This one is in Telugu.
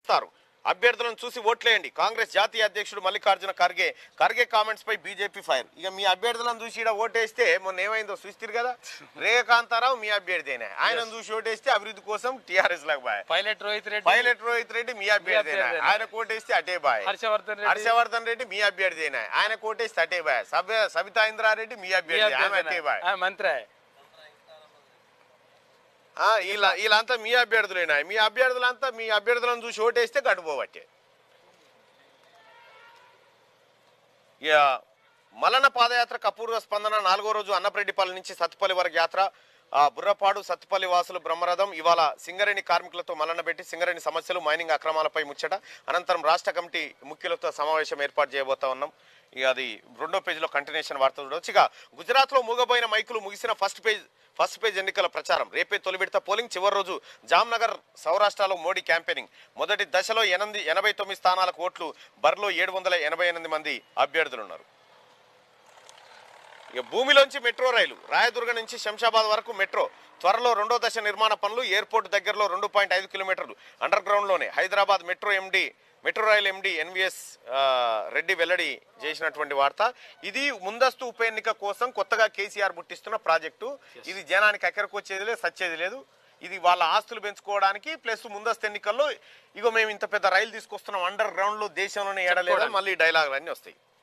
చూస్తారు అభ్యర్థులను చూసి ఓట్లేయండి కాంగ్రెస్ జాతీయ అధ్యక్షుడు మల్లికార్జున ఖర్గే ఖర్గే కామెంట్స్ పై బీజేపీ ఫైర్ ఇక మీ అభ్యర్థులను చూసి ఈడ ఓటేస్తే మొన్న ఏమైందో చూస్తారు కదా రేఖాంతారావు మీ అభ్యర్థినే ఆయన చూసి ఓటేస్తే అభివృద్ధి కోసం టీఆర్ఎస్ లాగా బాయ్ పైలట్ రోహిత్ రెడ్డి పైలట్ రోహిత్ రెడ్డి మీ అభ్యర్థినే అభ్యర్థినే. ఆయన కోటేస్తే అటే బాయ్ హర్షవర్ధన్ రెడ్డి హర్షవర్ధన్ రెడ్డి మీ అభ్యర్థినే ఆయన కోటేస్తే అటే బాయ్ సభ సబితా ఇంద్రారెడ్డి మీ ఈ అభ్యర్థి ఆమె అభ్యర్థినే. అటే బాయ్ ఆ, మంత్రే ఆ, వీళ్ళ వీళ్ళంతా మీ అభ్యర్థులేనా మీ అభ్యర్థులంతా మీ అభ్యర్థులను చూసి ఓటేస్తే గడిపోవట్టే ఇక మలన పాదయాత్రకు అపూర్వ స్పందన నాలుగో రోజు అన్నప్రెడ్డిపల్లి నుంచి సత్తుపల్లి వరకు యాత్ర ఆ బుర్రపాడు సత్తుపల్లి వాసులు బ్రహ్మరథం ఇవాళ సింగరేణి కార్మికులతో మలన పెట్టి సింగరేణి సమస్యలు మైనింగ్ అక్రమాలపై ముచ్చట అనంతరం రాష్ట్ర కమిటీ ముఖ్యులతో సమావేశం ఏర్పాటు చేయబోతా ఉన్నాం ఇక అది రెండో పేజీలో కంటిన్యూషన్ వార్త చూడవచ్చు ఇక గుజరాత్లో మూగబోయిన మైకులు ముగిసిన ఫస్ట్ పేజ్ ఫస్ట్ పేజ్ ఎన్నికల ప్రచారం రేపే తొలి విడత పోలింగ్ చివరి రోజు జామ్నగర్ సౌరాష్ట్రలో మోడీ క్యాంపెయినింగ్ మొదటి దశలో ఎనిమిది ఎనభై తొమ్మిది స్థానాలకు ఓట్లు బరిలో ఏడు వందల ఎనభై ఎనిమిది మంది అభ్యర్థులు ఉన్నారు ఇక భూమిలోంచి మెట్రో రైలు రాయదుర్గ నుంచి శంషాబాద్ వరకు మెట్రో త్వరలో రెండో దశ నిర్మాణ పనులు ఎయిర్పోర్ట్ దగ్గరలో రెండు పాయింట్ ఐదు కిలోమీటర్లు అండర్ గ్రౌండ్లోనే Hyderabad metro MD metro rail MD NVS Reddy వెల్లడి చేసినటువంటి వార్త ఇది ముందస్తు ఉప ఎన్నిక కోసం కొత్తగా కేసీఆర్ పుట్టిస్తున్న ప్రాజెక్టు ఇది జనానికి ఎక్కడికి వచ్చేది లేదు సచ్చేది లేదు ఇది వాళ్ళ ఆస్తులు పెంచుకోవడానికి ప్లస్ ముందస్తు ఎన్నికల్లో ఇగో మేము ఇంత పెద్ద రైలు తీసుకొస్తున్నాం అండర్ గ్రౌండ్ లో దేశంలోనే ఏడలేదు మళ్ళీ డైలాగులు అన్నీ వస్తాయి